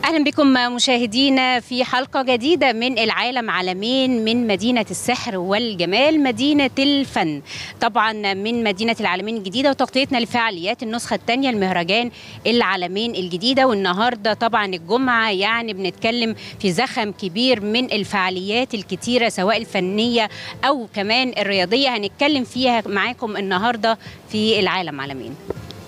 اهلا بكم مشاهدينا في حلقه جديده من العالم عالمين من مدينه السحر والجمال مدينه الفن طبعا من مدينه العالمين الجديده وتغطيتنا لفعاليات النسخه الثانيه لمهرجان العالمين الجديده والنهارده طبعا الجمعه يعني بنتكلم في زخم كبير من الفعاليات الكتيره سواء الفنيه او كمان الرياضيه هنتكلم فيها معاكم النهارده في العالم عالمين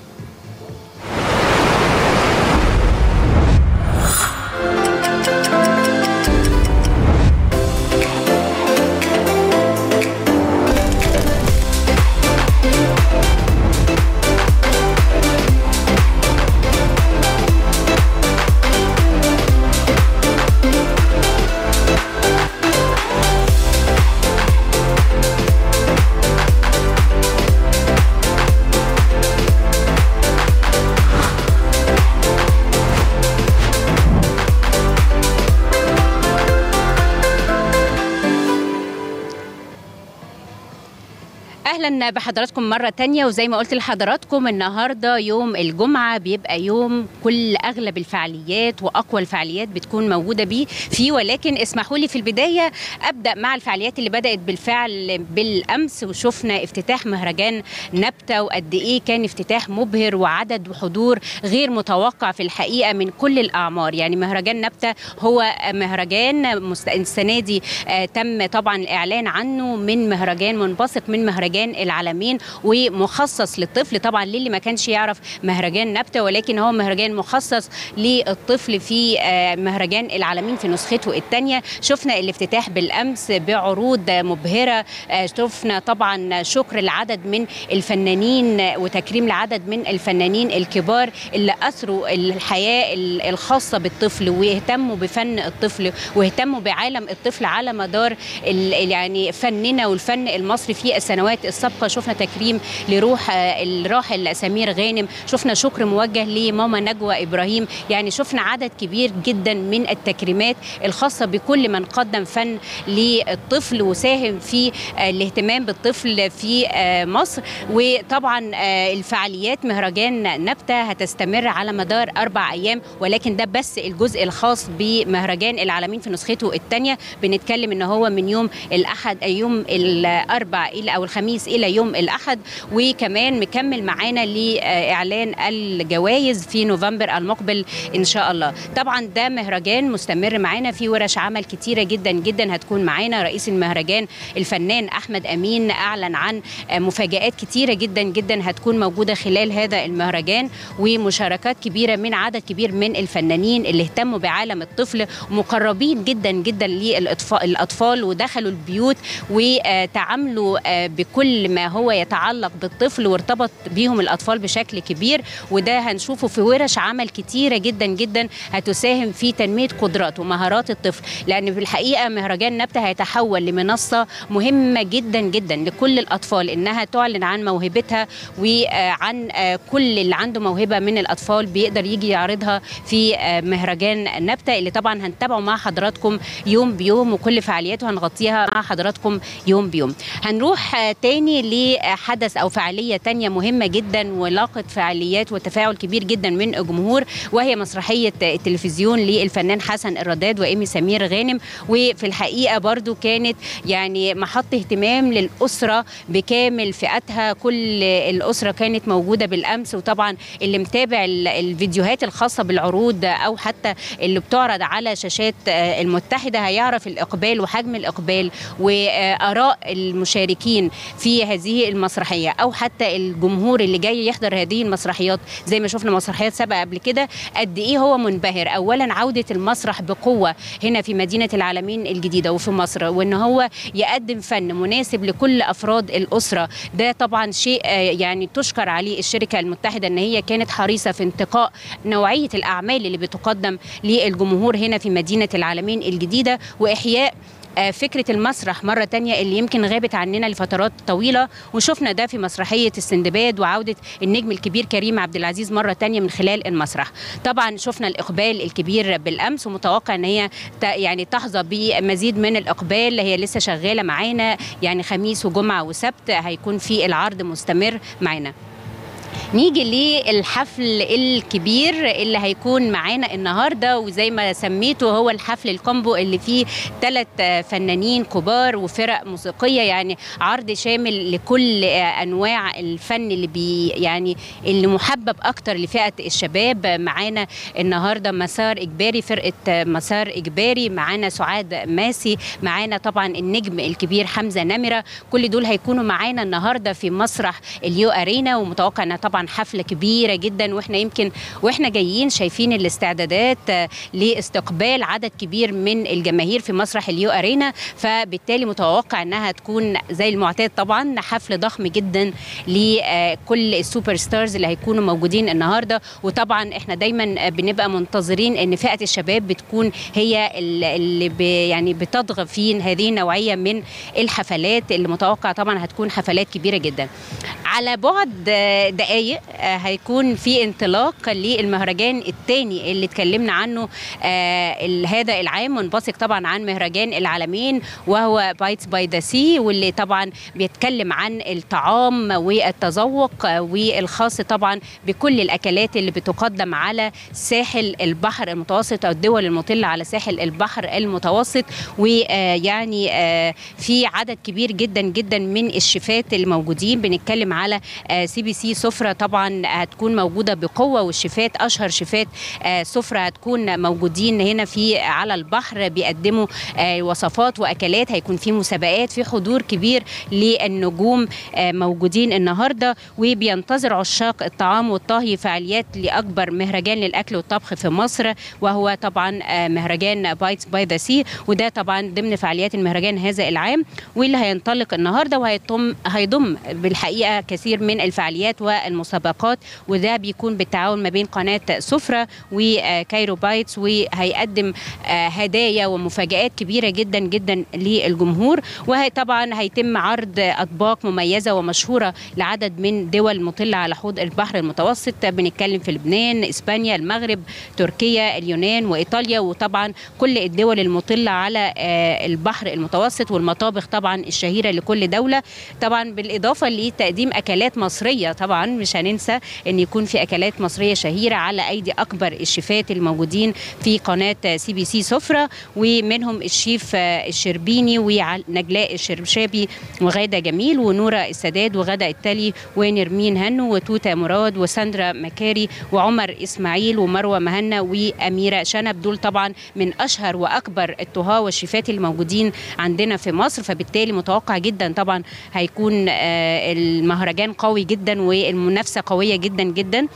اهلا بحضراتكم مره تانية وزي ما قلت لحضراتكم النهارده يوم الجمعه بيبقى يوم كل اغلب الفعاليات واقوى الفعاليات بتكون موجوده بيه فيه ولكن اسمحوا لي في البدايه ابدا مع الفعاليات اللي بدات بالفعل بالامس وشفنا افتتاح مهرجان نبته وقد ايه كان افتتاح مبهر وعدد وحضور غير متوقع في الحقيقه من كل الاعمار يعني مهرجان نبته هو مهرجان مست... السنه دي آه تم طبعا الاعلان عنه من مهرجان منبثق من مهرجان العالمين ومخصص للطفل طبعا للي ما كانش يعرف مهرجان نبته ولكن هو مهرجان مخصص للطفل في آه مهرجان العالمين في نسخته الثانيه شفنا الافتتاح بالامس بعروض مبهره آه شفنا طبعا شكر العدد من الفنانين وتكريم لعدد من الفنانين الكبار اللي اثروا الحياه الخاصه بالطفل واهتموا بفن الطفل واهتموا بعالم الطفل على مدار يعني فننا والفن المصري في السنوات السابقه شفنا تكريم لروح الراحل سمير غانم شفنا شكر موجه لماما نجوى ابراهيم يعني شفنا عدد كبير جدا من التكريمات الخاصه بكل من قدم فن للطفل وساهم في الاهتمام بالطفل في مصر وطبعا الفعاليات مهرجان نبته هتستمر على مدار اربع ايام ولكن ده بس الجزء الخاص بمهرجان العالمين في نسخته الثانيه بنتكلم ان هو من يوم الاحد يوم الاربع الى او الخميس الى يوم الاحد وكمان مكمل معانا لاعلان الجوائز في نوفمبر المقبل ان شاء الله طبعا ده مهرجان مستمر معانا في ورش عمل كتيره جدا جدا هتكون معانا رئيس المهرجان الفنان احمد امين اعلن عن مفاجات كتيره جدا جدا هتكون موجوده خلال هذا المهرجان ومشاركات كبيره من عدد كبير من الفنانين اللي اهتموا بعالم الطفل مقربين جدا جدا للاطفال ودخلوا البيوت وتعاملوا بكل ما هو يتعلق بالطفل وارتبط بيهم الاطفال بشكل كبير وده هنشوفه في ورش عمل كتيره جدا جدا هتساهم في تنميه قدرات ومهارات الطفل لان في الحقيقه مهرجان نبته هيتحول لمنصه مهمه جدا جدا لكل الاطفال انها تعلن عن موهبتها وعن كل اللي عنده موهبه من الاطفال بيقدر يجي يعرضها في مهرجان نبته اللي طبعا هنتابعه مع حضراتكم يوم بيوم وكل فعالياته هنغطيها مع حضراتكم يوم بيوم هنروح تاني لحدث او فعاليه تانية مهمه جدا ولاقت فعاليات وتفاعل كبير جدا من الجمهور وهي مسرحيه التلفزيون للفنان حسن الرداد وايمي سمير غانم وفي الحقيقه برضو كانت يعني محط اهتمام للاسره بكامل فئاتها كل الاسره كانت موجوده بالامس وطبعا اللي متابع الفيديوهات الخاصه بالعروض او حتى اللي بتعرض على شاشات المتحده هيعرف الاقبال وحجم الاقبال واراء المشاركين في هذه المسرحيه او حتى الجمهور اللي جاي يحضر هذه المسرحيات زي ما شفنا مسرحيات سابقه قبل كده قد ايه هو منبهر اولا عوده المسرح بقوه هنا في مدينه العالمين الجديده وفي مصر وان هو يقدم فن مناسب لكل افراد الاسره ده طبعا شيء يعني تشكر عليه الشركه المتحده ان هي كانت حريصه في انتقاء نوعيه الاعمال اللي بتقدم للجمهور هنا في مدينه العالمين الجديده واحياء فكرة المسرح مرة تانية اللي يمكن غابت عننا لفترات طويلة وشفنا ده في مسرحية السندباد وعودة النجم الكبير كريم عبد العزيز مرة تانية من خلال المسرح طبعا شفنا الإقبال الكبير بالأمس ومتوقع أن هي يعني تحظى بمزيد من الإقبال هي لسه شغالة معانا يعني خميس وجمعة وسبت هيكون في العرض مستمر معانا نيجي للحفل الكبير اللي هيكون معانا النهارده وزي ما سميته هو الحفل الكومبو اللي فيه ثلاث فنانين كبار وفرق موسيقيه يعني عرض شامل لكل انواع الفن اللي بي يعني اللي محبب اكتر لفئه الشباب معانا النهارده مسار اجباري فرقه مسار اجباري معانا سعاد ماسي معانا طبعا النجم الكبير حمزه نمره كل دول هيكونوا معانا النهارده في مسرح اليو ارينا ومتوقع انها طبعا حفله كبيره جدا واحنا يمكن واحنا جايين شايفين الاستعدادات لاستقبال عدد كبير من الجماهير في مسرح اليو ارينا فبالتالي متوقع انها تكون زي المعتاد طبعا حفل ضخم جدا لكل السوبر ستارز اللي هيكونوا موجودين النهارده وطبعا احنا دايما بنبقى منتظرين ان فئه الشباب بتكون هي اللي يعني بتضغى في هذه النوعيه من الحفلات اللي متوقع طبعا هتكون حفلات كبيره جدا على بعد دقائق هيكون في انطلاق للمهرجان الثاني اللي اتكلمنا عنه هذا العام منبثق طبعا عن مهرجان العالمين وهو بايتس باي ذا سي واللي طبعا بيتكلم عن الطعام والتذوق والخاص طبعا بكل الاكلات اللي بتقدم على ساحل البحر المتوسط او الدول المطله على ساحل البحر المتوسط ويعني في عدد كبير جدا جدا من الشيفات اللي موجودين بنتكلم على سي بي سي سفره طبعا هتكون موجوده بقوه والشيفات اشهر شيفات سفره هتكون موجودين هنا في على البحر بيقدموا وصفات واكلات هيكون في مسابقات في حضور كبير للنجوم موجودين النهارده وبينتظر عشاق الطعام والطهي فعاليات لاكبر مهرجان للاكل والطبخ في مصر وهو طبعا مهرجان بايتس باي ذا سي وده طبعا ضمن فعاليات المهرجان هذا العام واللي هينطلق النهارده وهيضم هيضم بالحقيقه كثير من الفعاليات والمسابقات وده بيكون بالتعاون ما بين قناه سفره وكايرو بايتس وهيقدم هدايا ومفاجآت كبيره جدا جدا للجمهور وطبعا هيتم عرض اطباق مميزه ومشهوره لعدد من دول مطله على حوض البحر المتوسط بنتكلم في لبنان اسبانيا المغرب تركيا اليونان وايطاليا وطبعا كل الدول المطله على البحر المتوسط والمطابخ طبعا الشهيره لكل دوله طبعا بالاضافه لتقديم اكلات مصريه طبعا مش هننسى ان يكون في اكلات مصريه شهيره على ايدي اكبر الشيفات الموجودين في قناه سي بي سي سفره ومنهم الشيف الشربيني ونجلاء الشرشابي وغاده جميل ونوره السداد وغدا التالي ونرمين هنو وتوتا مراد وساندرا مكاري وعمر اسماعيل ومروه مهنا واميره شنب دول طبعا من اشهر واكبر الطهاه والشيفات الموجودين عندنا في مصر فبالتالي متوقع جدا طبعا هيكون المهرجان قوي جدا والمنافسه قويه جدا جدا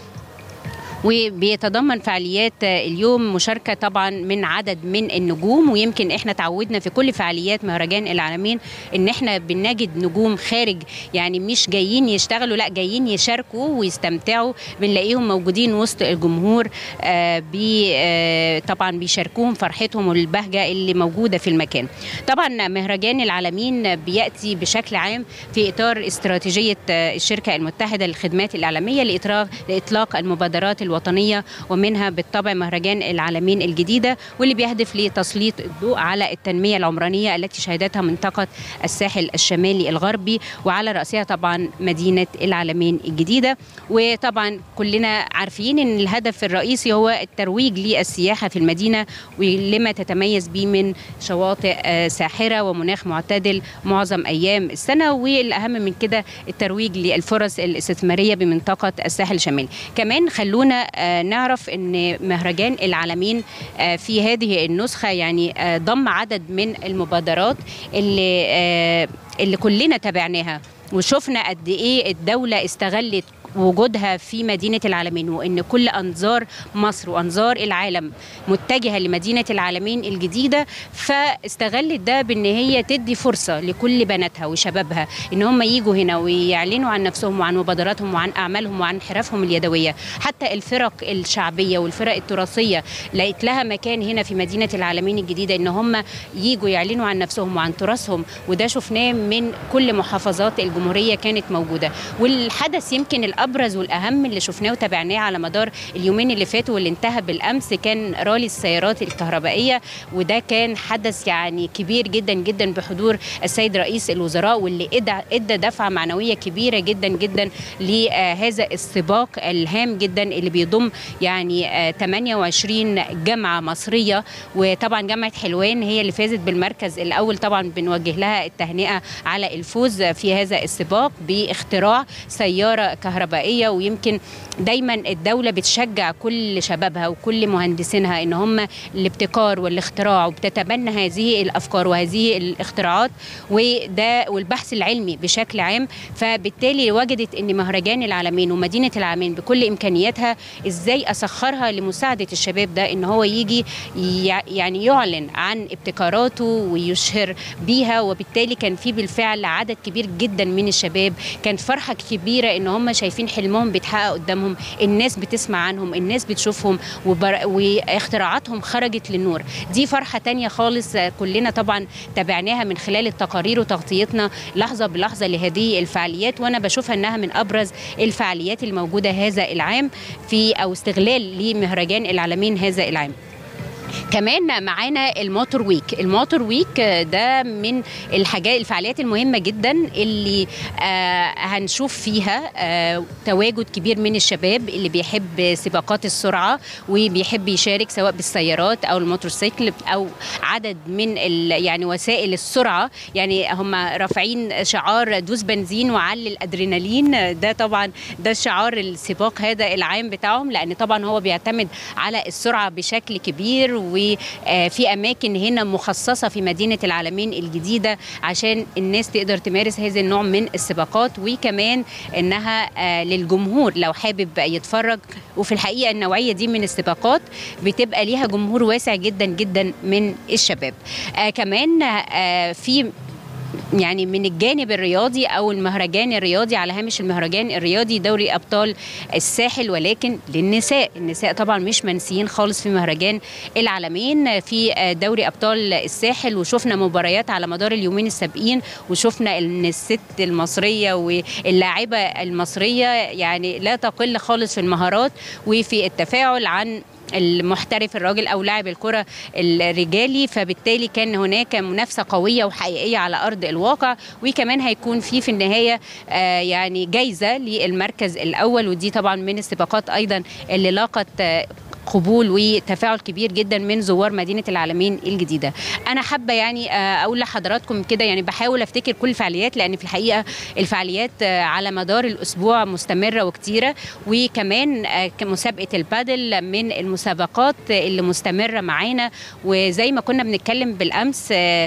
وبيتضمن فعاليات اليوم مشاركة طبعا من عدد من النجوم ويمكن احنا تعودنا في كل فعاليات مهرجان العالمين ان احنا بنجد نجوم خارج يعني مش جايين يشتغلوا لا جايين يشاركوا ويستمتعوا بنلاقيهم موجودين وسط الجمهور آه بي آه طبعا بيشاركوهم فرحتهم والبهجة اللي موجودة في المكان طبعا مهرجان العالمين بيأتي بشكل عام في إطار استراتيجية الشركة المتحدة للخدمات الإعلامية لإطلاق المبادرات الوطنية ومنها بالطبع مهرجان العالمين الجديدة واللي بيهدف لتسليط الضوء على التنمية العمرانية التي شهدتها منطقة الساحل الشمالي الغربي وعلى رأسها طبعا مدينة العالمين الجديدة وطبعا كلنا عارفين ان الهدف الرئيسي هو الترويج للسياحة في المدينة ولما تتميز به من شواطئ ساحرة ومناخ معتدل معظم أيام السنة والأهم من كده الترويج للفرص الاستثمارية بمنطقة الساحل الشمالي كمان خلونا نعرف ان مهرجان العالمين في هذه النسخه يعني ضم عدد من المبادرات اللي اللي كلنا تابعناها وشفنا قد ايه الدوله استغلت وجودها في مدينة العالمين وإن كل أنظار مصر وأنظار العالم متجهة لمدينة العالمين الجديدة فاستغلت ده بإن هي تدي فرصة لكل بناتها وشبابها إن هم يجوا هنا ويعلنوا عن نفسهم وعن مبادراتهم وعن أعمالهم وعن حرفهم اليدوية حتى الفرق الشعبية والفرق التراثية لقيت لها مكان هنا في مدينة العالمين الجديدة إن هم يجوا يعلنوا عن نفسهم وعن تراثهم وده شفناه من كل محافظات الجمهورية كانت موجودة والحدث يمكن الابرز والاهم اللي شفناه وتابعناه على مدار اليومين اللي فاتوا واللي انتهى بالامس كان رالي السيارات الكهربائيه وده كان حدث يعني كبير جدا جدا بحضور السيد رئيس الوزراء واللي ادى ادى دفعه معنويه كبيره جدا جدا لهذا السباق الهام جدا اللي بيضم يعني 28 جامعه مصريه وطبعا جامعه حلوان هي اللي فازت بالمركز الاول طبعا بنوجه لها التهنئه على الفوز في هذا السباق باختراع سياره كهربائيه ويمكن دايما الدوله بتشجع كل شبابها وكل مهندسينها ان هم الابتكار والاختراع وبتتبنى هذه الافكار وهذه الاختراعات وده والبحث العلمي بشكل عام فبالتالي وجدت ان مهرجان العالمين ومدينه العالمين بكل امكانياتها ازاي اسخرها لمساعده الشباب ده ان هو يجي يعني يعلن عن ابتكاراته ويشهر بيها وبالتالي كان في بالفعل عدد كبير جدا من الشباب كانت فرحه كبيره ان هم شايفين حلمهم بيتحقق قدامهم الناس بتسمع عنهم الناس بتشوفهم وبر... واختراعاتهم خرجت للنور دي فرحه تانية خالص كلنا طبعا تابعناها من خلال التقارير وتغطيتنا لحظه بلحظه لهذه الفعاليات وانا بشوفها انها من ابرز الفعاليات الموجوده هذا العام في او استغلال لمهرجان العالمين هذا العام كمان معانا الموتور ويك الموتور ويك ده من الحاجات الفعاليات المهمه جدا اللي آه هنشوف فيها آه تواجد كبير من الشباب اللي بيحب سباقات السرعه وبيحب يشارك سواء بالسيارات او الموتوسيكل او عدد من يعني وسائل السرعه يعني هم رافعين شعار دوس بنزين وعلي الادرينالين ده طبعا ده شعار السباق هذا العام بتاعهم لان طبعا هو بيعتمد على السرعه بشكل كبير وفي اماكن هنا مخصصه في مدينه العالمين الجديده عشان الناس تقدر تمارس هذا النوع من السباقات وكمان انها للجمهور لو حابب يتفرج وفي الحقيقه النوعيه دي من السباقات بتبقى ليها جمهور واسع جدا جدا من الشباب كمان في يعني من الجانب الرياضي او المهرجان الرياضي على هامش المهرجان الرياضي دوري ابطال الساحل ولكن للنساء النساء طبعا مش منسيين خالص في مهرجان العالمين في دوري ابطال الساحل وشفنا مباريات على مدار اليومين السابقين وشفنا ان الست المصريه واللاعبه المصريه يعني لا تقل خالص في المهارات وفي التفاعل عن المحترف الراجل او لاعب الكره الرجالي فبالتالي كان هناك منافسه قويه وحقيقيه على ارض الواقع وكمان هيكون في في النهايه آه يعني جايزه للمركز الاول ودي طبعا من السباقات ايضا اللي لاقت آه قبول وتفاعل كبير جدا من زوار مدينه العالمين الجديده انا حابه يعني اقول لحضراتكم كده يعني بحاول افتكر كل الفعاليات لان في الحقيقه الفعاليات على مدار الاسبوع مستمره وكتيره وكمان مسابقه البادل من المسابقات اللي مستمره معانا وزي ما كنا بنتكلم بالامس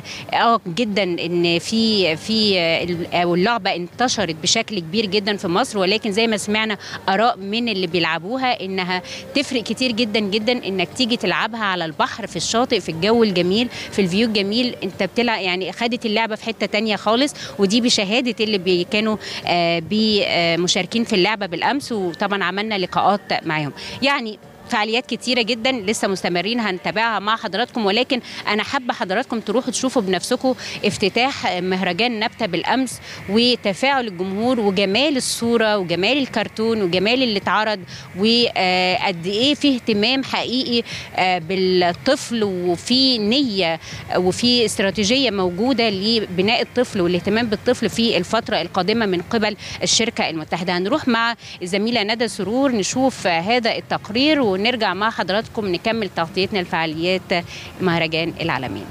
اه جدا ان في في اللعبه انتشرت بشكل كبير جدا في مصر ولكن زي ما سمعنا اراء من اللي بيلعبوها انها تفرق كتير جدا جدا جدا انك تيجي تلعبها على البحر في الشاطئ في الجو الجميل في الفيو الجميل انت بتلعب يعني خدت اللعبه في حته تانية خالص ودي بشهاده اللي بي كانوا آه مشاركين في اللعبه بالامس وطبعا عملنا لقاءات معاهم يعني فعاليات كتيره جدا لسه مستمرين هنتابعها مع حضراتكم ولكن انا حابه حضراتكم تروحوا تشوفوا بنفسكم افتتاح مهرجان نبته بالامس وتفاعل الجمهور وجمال الصوره وجمال الكرتون وجمال اللي اتعرض وقد ايه في اهتمام حقيقي بالطفل وفي نيه وفي استراتيجيه موجوده لبناء الطفل والاهتمام بالطفل في الفتره القادمه من قبل الشركه المتحده هنروح مع الزميله ندى سرور نشوف هذا التقرير ونرجع مع حضراتكم نكمل تغطيتنا لفعاليات مهرجان العالمين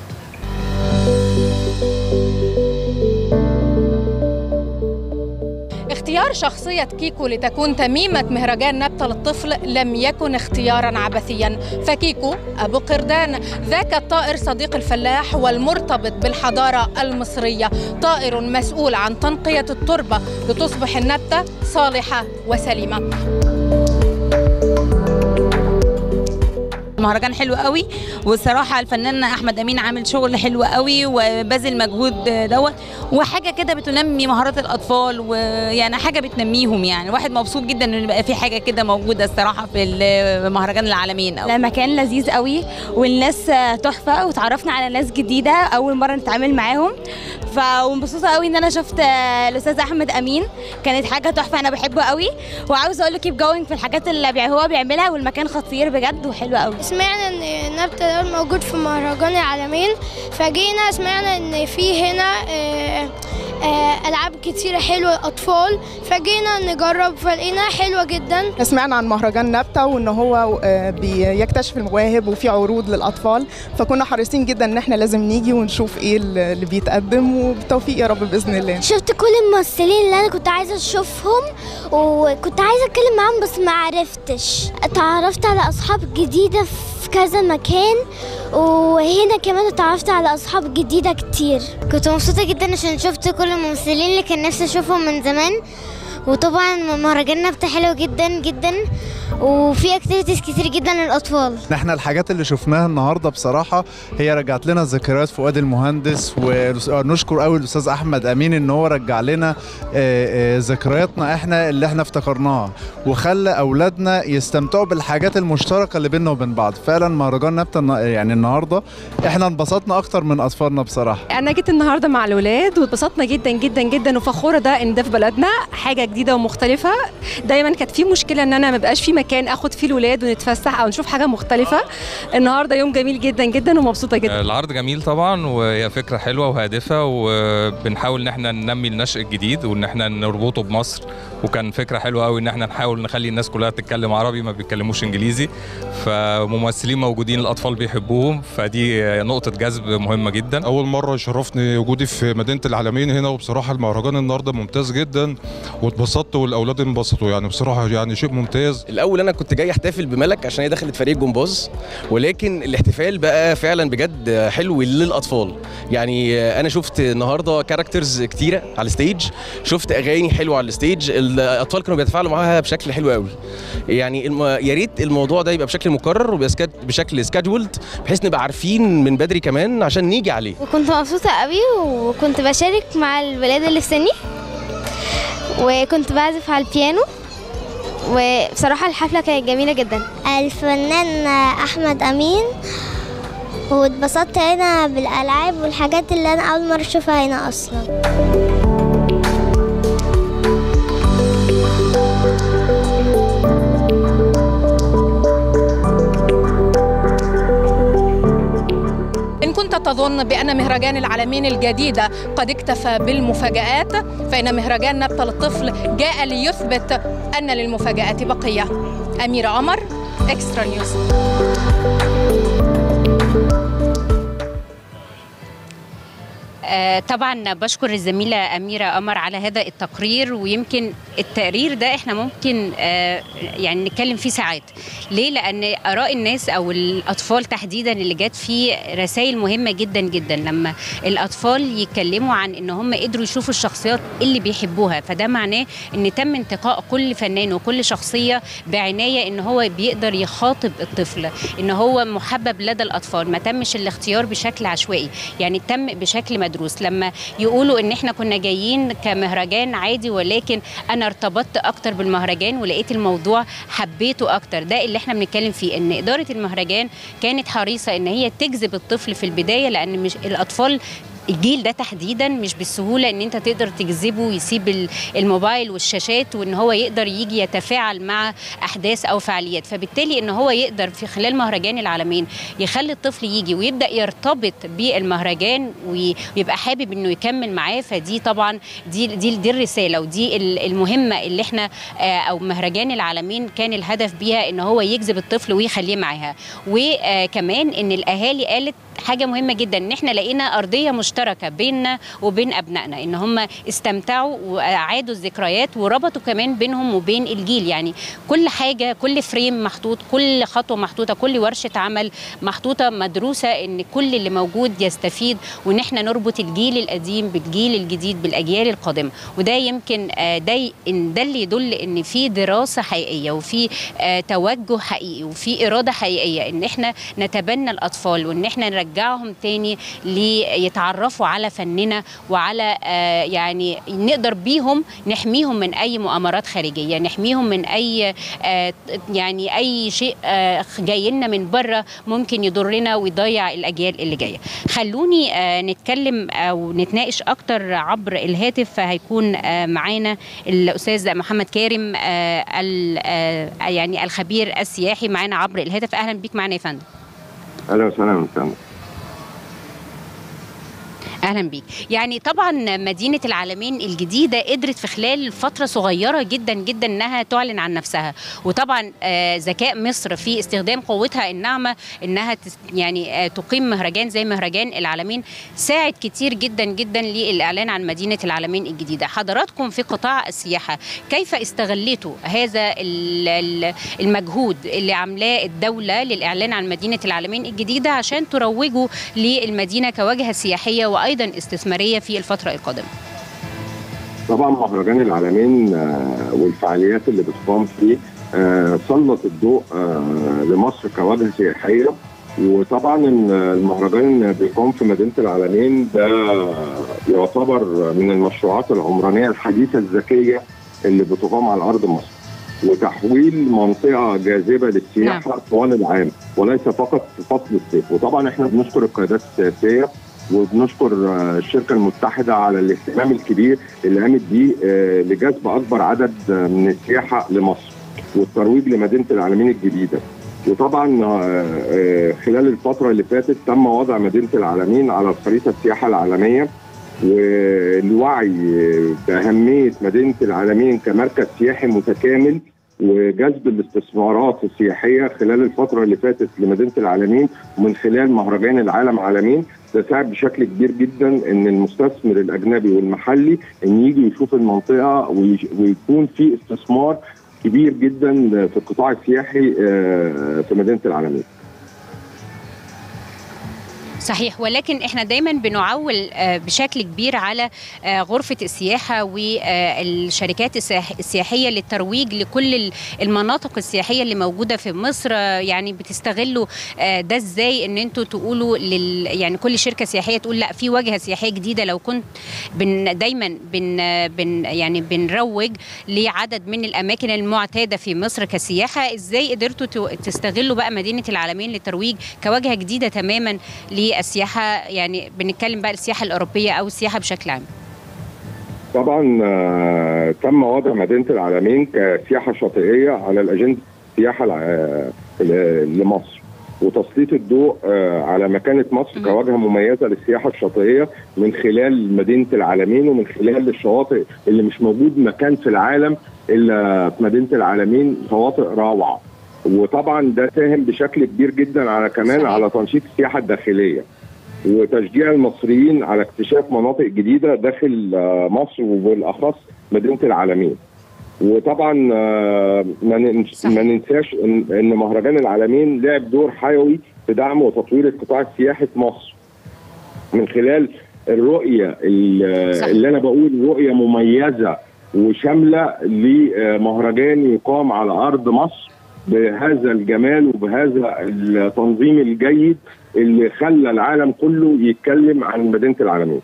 اختيار شخصية كيكو لتكون تميمة مهرجان نبتة للطفل لم يكن اختيارا عبثيا فكيكو أبو قردان ذاك الطائر صديق الفلاح والمرتبط بالحضارة المصرية طائر مسؤول عن تنقية التربة لتصبح النبتة صالحة وسليمة مهرجان حلو قوي والصراحه الفنان احمد امين عامل شغل حلو قوي وبذل مجهود دوت وحاجه كده بتنمي مهارات الاطفال ويعني حاجه بتنميهم يعني الواحد مبسوط جدا ان يبقى في حاجه كده موجوده الصراحه في مهرجان العالمين لا مكان لذيذ قوي والناس تحفه وتعرفنا على ناس جديده اول مره نتعامل معاهم فمبسوطه قوي ان انا شفت الاستاذ احمد امين كانت حاجه تحفه انا بحبه قوي وعاوز اقول له كيب جوينج في الحاجات اللي هو بيعملها والمكان خطير بجد وحلو قوي سمعنا ان نبته ده موجود في مهرجان العالمين فجينا سمعنا ان في هنا آه العاب كتيره حلوه اطفال فجينا نجرب فلقيناها حلوه جدا سمعنا عن مهرجان نبته وان هو بيكتشف المواهب وفي عروض للاطفال فكنا حريصين جدا ان احنا لازم نيجي ونشوف ايه اللي بيتقدم وبالتوفيق يا رب باذن الله شفت كل الممثلين اللي انا كنت عايزه اشوفهم وكنت عايزه اتكلم معاهم بس ما عرفتش اتعرفت على اصحاب جديده في كذا مكان وهنا كمان اتعرفت على اصحاب جديده كتير كنت مبسوطه جدا عشان شفت كل الممثلين اللي كان نفسي اشوفهم من زمان وطبعا مهرجان نبته حلو جدا جدا وفي اكتيفيتيز كتير جدا للاطفال احنا الحاجات اللي شفناها النهارده بصراحه هي رجعت لنا ذكريات فؤاد المهندس ونشكر قوي الاستاذ احمد امين ان هو رجع لنا ذكرياتنا احنا اللي احنا افتكرناها وخلى اولادنا يستمتعوا بالحاجات المشتركه اللي بيننا وبين بعض فعلا مهرجان نبته يعني النهارده احنا انبسطنا اكتر من اطفالنا بصراحه انا جيت النهارده مع الاولاد واتبسطنا جدا جدا جدا وفخوره ده ان ده في بلدنا حاجه جديده ومختلفه دايما كانت في مشكله ان انا ما بقاش في مكان اخد فيه الولاد ونتفسح او نشوف حاجه مختلفه النهارده يوم جميل جدا جدا ومبسوطه جدا العرض جميل طبعا وهي فكره حلوه وهادفه وبنحاول ان احنا ننمي النشء الجديد وان احنا نربطه بمصر وكان فكره حلوه قوي ان احنا نحاول نخلي الناس كلها تتكلم عربي ما بيتكلموش انجليزي فممثلين موجودين الاطفال بيحبوهم فدي نقطه جذب مهمه جدا اول مره شرفني وجودي في مدينه العالمين هنا وبصراحه المهرجان النهارده ممتاز جدا واتبسطت والاولاد انبسطوا يعني بصراحه يعني شيء ممتاز الاول انا كنت جاي احتفل بملك عشان هي دخلت فريق جمباز ولكن الاحتفال بقى فعلا بجد حلو للاطفال يعني انا شفت النهارده كاركترز كتيره على الستيج شفت اغاني حلوه على الستيج الاطفال كانوا بيتفاعلوا معاها بشكل حلو قوي يعني الم... يا ريت الموضوع ده يبقى بشكل مكرر وبشكل سكادجولد بحيث نبقى عارفين من بدري كمان عشان نيجي عليه وكنت مبسوطه قوي وكنت بشارك مع الولاد اللي في سني وكنت بعزف على البيانو وبصراحة الحفلة كانت جميلة جدا الفنان أحمد أمين واتبسطت هنا بالألعاب والحاجات اللي أنا أول مرة أشوفها هنا أصلا إن كنت تظن بأن مهرجان العالمين الجديدة قد اكتفى بالمفاجآت فإن مهرجان نبتة للطفل جاء ليثبت أن للمفاجآت بقية أميرة عمر إكسترا نيوز آه طبعا بشكر الزميله اميره قمر على هذا التقرير ويمكن التقرير ده احنا ممكن آه يعني نتكلم فيه ساعات ليه لان اراء الناس او الاطفال تحديدا اللي جات فيه رسائل مهمه جدا جدا لما الاطفال يتكلموا عن ان هم قدروا يشوفوا الشخصيات اللي بيحبوها فده معناه ان تم انتقاء كل فنان وكل شخصيه بعنايه ان هو بيقدر يخاطب الطفل ان هو محبب لدى الاطفال ما تمش الاختيار بشكل عشوائي يعني تم بشكل مدروس لما يقولوا ان احنا كنا جايين كمهرجان عادي ولكن انا ارتبطت اكتر بالمهرجان ولقيت الموضوع حبيته اكتر ده اللي احنا بنتكلم فيه ان اداره المهرجان كانت حريصه ان هي تجذب الطفل في البدايه لان مش الاطفال الجيل ده تحديدا مش بالسهوله ان انت تقدر تجذبه ويسيب الموبايل والشاشات وان هو يقدر يجي يتفاعل مع احداث او فعاليات فبالتالي ان هو يقدر في خلال مهرجان العالمين يخلي الطفل يجي ويبدا يرتبط بالمهرجان ويبقى حابب انه يكمل معاه فدي طبعا دي دي دي الرساله ودي المهمه اللي احنا او مهرجان العالمين كان الهدف بيها ان هو يجذب الطفل ويخليه معاها وكمان ان الاهالي قالت حاجه مهمه جدا ان احنا لقينا ارضيه مشتركه بيننا وبين ابنائنا ان هم استمتعوا واعادوا الذكريات وربطوا كمان بينهم وبين الجيل يعني كل حاجه كل فريم محطوط كل خطوه محطوطه كل ورشه عمل محطوطه مدروسه ان كل اللي موجود يستفيد وان احنا نربط الجيل القديم بالجيل الجديد بالاجيال القادمه وده يمكن آه، ده ي- إن ده اللي يدل ان في دراسه حقيقيه وفي آه، توجه حقيقي وفي اراده حقيقيه ان احنا نتبنى الاطفال وان احنا نرجعهم تاني ليتعرفوا على فننا وعلى آه، يعني نقدر بيهم نحميهم من اي مؤامرات خارجيه نحميهم من اي آه، يعني اي شيء آه، جاي لنا من بره ممكن يضرنا ويضيع الاجيال اللي جايه خلوني آه، نتكلم او نتناقش اكتر عبر الهاتف فهيكون آه، معانا الاستاذ محمد كارم آه، ال- آه، يعني الخبير السياحي معانا عبر الهاتف اهلا بيك معانا يا فندم اهلا وسهلا وسهلا اهلا بيك يعني طبعا مدينه العالمين الجديده قدرت في خلال فتره صغيره جدا جدا انها تعلن عن نفسها وطبعا آه، ذكاء مصر في استخدام قوتها الناعمه انها تس- يعني آه، تقيم مهرجان زي مهرجان العالمين ساعد كتير جدا جدا للاعلان عن مدينه العالمين الجديده حضراتكم في قطاع السياحه كيف استغلتوا هذا ال- ال- المجهود اللي عاملاه الدوله للاعلان عن مدينه العالمين الجديده عشان تروجوا للمدينه كواجهه سياحيه وايضا استثماريه في الفتره القادمه طبعا مهرجان العالمين آه، والفعاليات اللي بتقام فيه آه، سلط الضوء آه، لمصر كوجهه سياحيه وطبعا إن المهرجان بيقام في مدينه العالمين ده يعتبر من المشروعات العمرانيه الحديثه الذكيه اللي بتقام على ارض مصر وتحويل منطقه جاذبه للسياحه نعم. طوال العام وليس فقط في فصل الصيف وطبعا احنا بنشكر القيادات السياسيه وبنشكر آه، الشركه المتحده على الاهتمام الكبير اللي قامت بيه آه، لجذب اكبر عدد آه، من السياحه لمصر والترويج لمدينه العالمين الجديده وطبعا آه، آه، خلال الفتره اللي فاتت تم وضع مدينه العالمين على خريطه السياحه العالميه والوعي باهميه مدينه العالمين كمركز سياحي متكامل وجذب الاستثمارات السياحيه خلال الفتره اللي فاتت لمدينه العالمين ومن خلال مهرجان العالم عالمين ده ساعد بشكل كبير جدا ان المستثمر الاجنبي والمحلي ان يجي يشوف المنطقه ويش- ويكون في استثمار كبير جدا في القطاع السياحي آه، في مدينه العالمين. صحيح ولكن احنا دايما بنعول آه، بشكل كبير على آه، غرفه السياحه والشركات السياح- السياحيه للترويج لكل ال- المناطق السياحيه اللي موجوده في مصر آه، يعني بتستغلوا آه، ده ازاي ان انتوا تقولوا لل يعني كل شركه سياحيه تقول لا في واجهه سياحيه جديده لو كنت بن دايما بن بن يعني بنروج لعدد من الاماكن المعتاده في مصر كسياحه ازاي قدرتوا تو- تستغلوا بقى مدينه العالمين للترويج كواجهه جديده تماما للسياحه يعني بنتكلم بقى السياحه الاوروبيه او السياحه بشكل عام طبعا آه، تم وضع مدينه العالمين كسياحه شاطئيه على الاجنده السياحه الع- ل- لمصر وتسليط الضوء آه، على مكانه مصر كواجهه مميزه للسياحه الشاطئيه من خلال مدينه العالمين ومن خلال الشواطئ اللي مش موجود مكان في العالم الا في مدينه العالمين شواطئ روعه وطبعا ده ساهم بشكل كبير جدا على كمان صحيح. على تنشيط السياحه الداخليه وتشجيع المصريين على اكتشاف مناطق جديده داخل آه، مصر وبالاخص مدينه العالمين. وطبعا آه، ما ننس- ما ننساش ان إن مهرجان العالمين لعب دور حيوي في دعم وتطوير القطاع السياحي في مصر. من خلال الرؤيه ال- صح. اللي انا بقول رؤيه مميزه وشامله لمهرجان يقام على ارض مصر بهذا الجمال وبهذا التنظيم الجيد اللي خلى العالم كله يتكلم عن مدينه العالمين.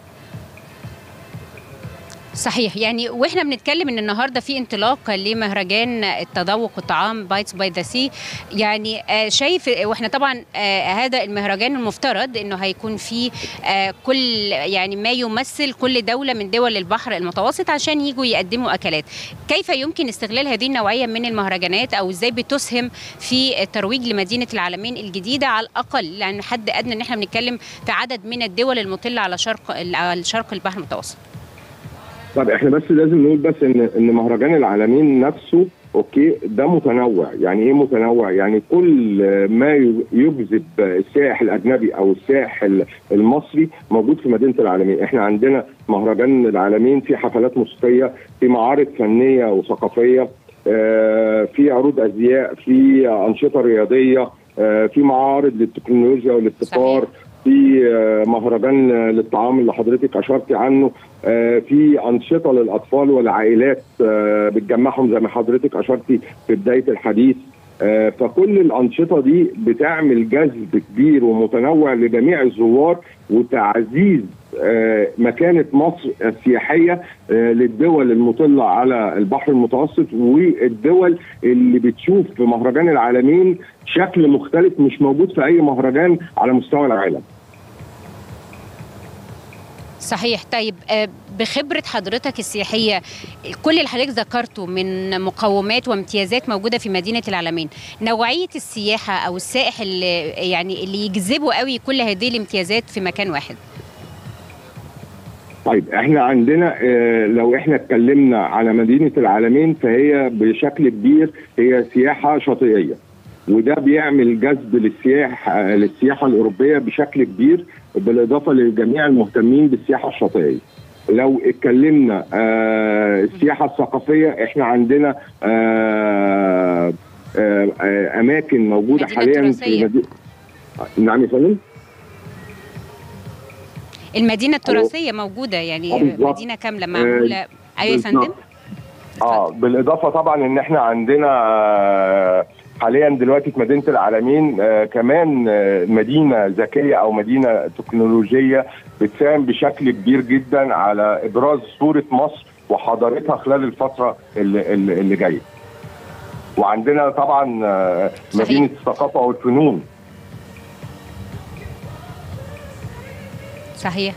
صحيح يعني واحنا بنتكلم ان النهارده في انطلاق لمهرجان التذوق الطعام بايتس باي ذا سي يعني آه، شايف واحنا طبعا آه، هذا المهرجان المفترض انه هيكون فيه آه، كل يعني ما يمثل كل دوله من دول البحر المتوسط عشان يجوا يقدموا اكلات كيف يمكن استغلال هذه النوعيه من المهرجانات او ازاي بتسهم في الترويج لمدينه العالمين الجديده على الاقل يعني حد ادنى ان احنا بنتكلم في عدد من الدول المطله على شرق على شرق البحر المتوسط طب احنا بس لازم نقول بس ان ان مهرجان العالمين نفسه اوكي ده متنوع يعني ايه متنوع يعني كل ما يجذب السائح الاجنبي او السائح المصري موجود في مدينه العالمين احنا عندنا مهرجان العالمين في حفلات موسيقيه في معارض فنيه وثقافيه في عروض ازياء في انشطه رياضيه في معارض للتكنولوجيا والابتكار في مهرجان للطعام اللي حضرتك اشرتي عنه في انشطه للاطفال والعائلات بتجمعهم زي ما حضرتك اشرتي في بدايه الحديث فكل الانشطه دي بتعمل جذب كبير ومتنوع لجميع الزوار وتعزيز مكانه مصر السياحيه للدول المطله على البحر المتوسط والدول اللي بتشوف في مهرجان العالمين شكل مختلف مش موجود في اي مهرجان على مستوى العالم. صحيح طيب بخبرة حضرتك السياحية كل اللي حضرتك ذكرته من مقومات وامتيازات موجودة في مدينة العالمين نوعية السياحة أو السائح اللي يعني اللي يجذبه قوي كل هذه الامتيازات في مكان واحد طيب احنا عندنا اه لو احنا اتكلمنا على مدينة العالمين فهي بشكل كبير هي سياحة شاطئية وده بيعمل جذب للسياح للسياحة الأوروبية بشكل كبير بالإضافة لجميع المهتمين بالسياحة الشاطئية لو اتكلمنا آه السياحة الثقافية احنا عندنا آه آه أماكن موجودة حاليا في مدينة نعم يا فندم المدينة التراثية موجودة يعني بالزبط. مدينة كاملة معمولة آه أيوة يا فندم اه بالاضافه طبعا ان احنا عندنا آه حاليا دلوقتي في مدينه العالمين آه كمان آه مدينه ذكيه او مدينه تكنولوجيه بتساهم بشكل كبير جدا على ابراز صوره مصر وحضارتها خلال الفتره اللي, اللي جايه. وعندنا طبعا آه مدينه الثقافه والفنون. صحيح.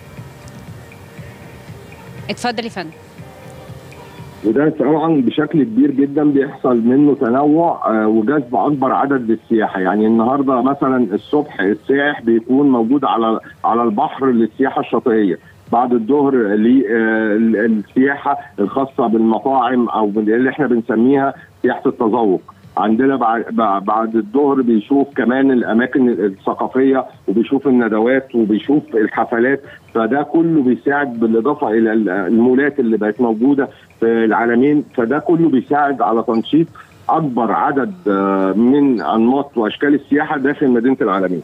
اتفضل يا فندم. وده طبعا بشكل كبير جدا بيحصل منه تنوع آه وجذب اكبر عدد للسياحه يعني النهارده مثلا الصبح السائح بيكون موجود على على البحر للسياحه الشاطئيه بعد الظهر للسياحه الخاصه بالمطاعم او اللي احنا بنسميها سياحه التذوق عندنا بعد الظهر بيشوف كمان الاماكن الثقافيه وبيشوف الندوات وبيشوف الحفلات فده كله بيساعد بالاضافه الى المولات اللي بقت موجوده في العالمين فده كله بيساعد على تنشيط اكبر عدد من انماط واشكال السياحه داخل مدينه العالمين.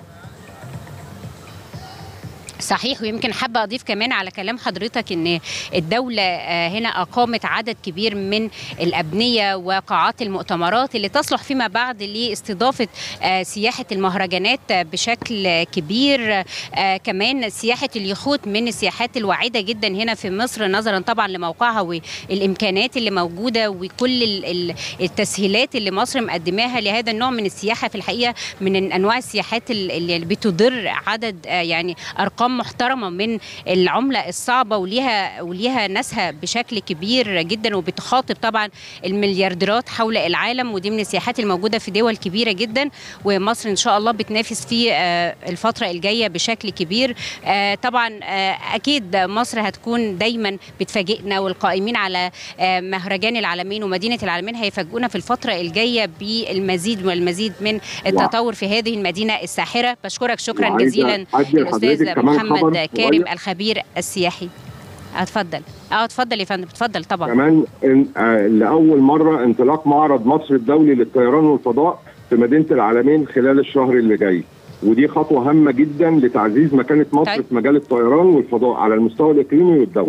صحيح ويمكن حابه اضيف كمان على كلام حضرتك ان الدوله هنا اقامت عدد كبير من الابنيه وقاعات المؤتمرات اللي تصلح فيما بعد لاستضافه سياحه المهرجانات بشكل كبير كمان سياحه اليخوت من السياحات الواعده جدا هنا في مصر نظرا طبعا لموقعها والامكانات اللي موجوده وكل التسهيلات اللي مصر مقدماها لهذا النوع من السياحه في الحقيقه من انواع السياحات اللي بتضر عدد يعني ارقام محترمه من العمله الصعبه وليها وليها ناسها بشكل كبير جدا وبتخاطب طبعا المليارديرات حول العالم ودي من السياحات الموجوده في دول كبيره جدا ومصر ان شاء الله بتنافس في الفتره الجايه بشكل كبير طبعا اكيد مصر هتكون دايما بتفاجئنا والقائمين على مهرجان العالمين ومدينه العالمين هيفاجئونا في الفتره الجايه بالمزيد والمزيد من التطور في هذه المدينه الساحره بشكرك شكرا جزيلا الاستاذ محمد كارم الخبير السياحي اتفضل اه اتفضل يا فندم اتفضل طبعا كمان لاول مره انطلاق معرض مصر الدولي للطيران والفضاء في مدينه العالمين خلال الشهر اللي جاي ودي خطوه هامه جدا لتعزيز مكانه مصر طيب. في مجال الطيران والفضاء على المستوى الاقليمي والدولي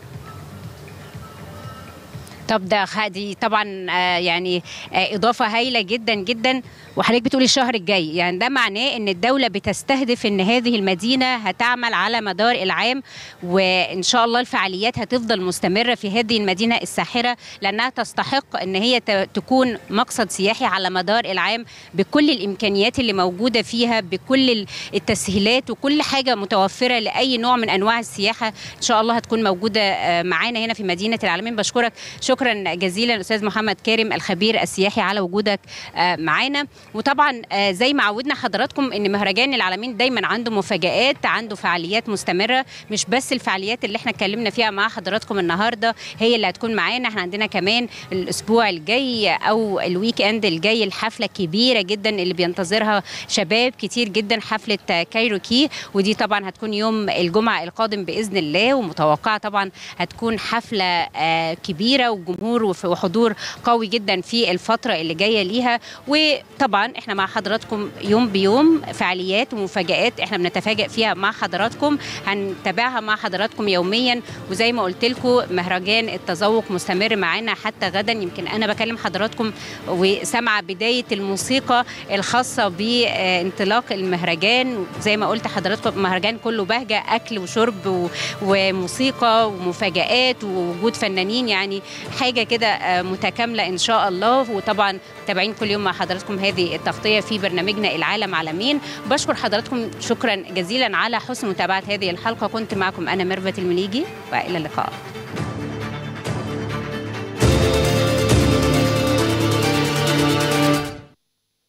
طب ده دي طبعا يعني اضافه هايله جدا جدا وحضرتك بتقولي الشهر الجاي يعني ده معناه ان الدوله بتستهدف ان هذه المدينه هتعمل على مدار العام وان شاء الله الفعاليات هتفضل مستمره في هذه المدينه الساحره لانها تستحق ان هي تكون مقصد سياحي على مدار العام بكل الامكانيات اللي موجوده فيها بكل التسهيلات وكل حاجه متوفره لاي نوع من انواع السياحه ان شاء الله هتكون موجوده معانا هنا في مدينه العالمين بشكرك شكرا شكرا جزيلا استاذ محمد كارم الخبير السياحي على وجودك آه، معانا وطبعا آه، زي ما عودنا حضراتكم ان مهرجان العالمين دايما عنده مفاجآت عنده فعاليات مستمره مش بس الفعاليات اللي احنا اتكلمنا فيها مع حضراتكم النهارده هي اللي هتكون معانا احنا عندنا كمان الاسبوع الجاي او الويك اند الجاي الحفله كبيره جدا اللي بينتظرها شباب كتير جدا حفله آه، كايروكي ودي طبعا هتكون يوم الجمعه القادم باذن الله ومتوقعه طبعا هتكون حفله آه، كبيره وجمهور وف- وحضور قوي جدا في الفتره اللي جايه ليها وطبعا احنا مع حضراتكم يوم بيوم فعاليات ومفاجآت احنا بنتفاجئ فيها مع حضراتكم هنتابعها مع حضراتكم يوميا وزي ما قلت لكم مهرجان التذوق مستمر معانا حتى غدا يمكن انا بكلم حضراتكم وسامعه بدايه الموسيقى الخاصه بانطلاق المهرجان زي ما قلت حضراتكم مهرجان كله بهجه اكل وشرب و- وموسيقى ومفاجآت ووجود فنانين يعني حاجه كده آه، متكامله ان شاء الله وطبعا متابعين كل يوم مع حضراتكم هذه التغطيه في برنامجنا العالم على مين بشكر حضراتكم شكرا جزيلا على حسن متابعه هذه الحلقه كنت معكم انا ميرفت المليجي والى اللقاء